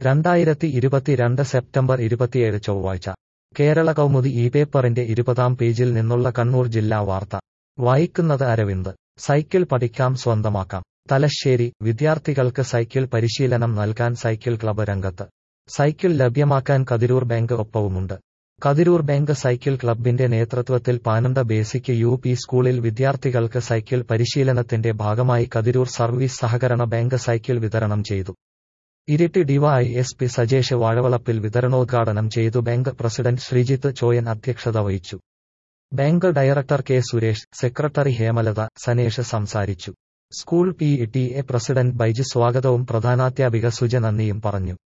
രണ്ടായിരത്തി ഇരുപത്തിരണ്ട് സെപ്റ്റംബർ ഇരുപത്തിയേഴ് ചൊവ്വാഴ്ച കേരള കൗമുദി ഈ പേപ്പറിന്റെ ഇരുപതാം പേജിൽ നിന്നുള്ള കണ്ണൂർ ജില്ലാ വാർത്ത വായിക്കുന്നത് അരവിന്ദ് സൈക്കിൾ പഠിക്കാം സ്വന്തമാക്കാം തലശ്ശേരി വിദ്യാർത്ഥികൾക്ക് സൈക്കിൾ പരിശീലനം നൽകാൻ സൈക്കിൾ ക്ലബ്ബ് രംഗത്ത് സൈക്കിൾ ലഭ്യമാക്കാൻ കതിരൂർ ബാങ്ക് ഒപ്പവുമുണ്ട് കതിരൂർ ബാങ്ക് സൈക്കിൾ ക്ലബിന്റെ നേതൃത്വത്തിൽ പാനന്ത ബേസിക് യു പി സ്കൂളിൽ വിദ്യാർത്ഥികൾക്ക് സൈക്കിൾ പരിശീലനത്തിന്റെ ഭാഗമായി കതിരൂർ സർവീസ് സഹകരണ ബാങ്ക് സൈക്കിൾ വിതരണം ചെയ്തു Iritty DY S P Sajesh Vazhavalappil വിതരണോദ്ഘാടനം ചെയ്തു ബാങ്ക് പ്രസിഡന്റ് ശ്രീജിത്ത് ചോയൻ അധ്യക്ഷത വഹിച്ചു bank director K Suresh secretary Hemalatha Sanesh സംസാരിച്ചു school P T A president Baiju സ്വാഗതവും പ്രധാനാധ്യാപിക സുജ നന്ദിയും പറഞ്ഞു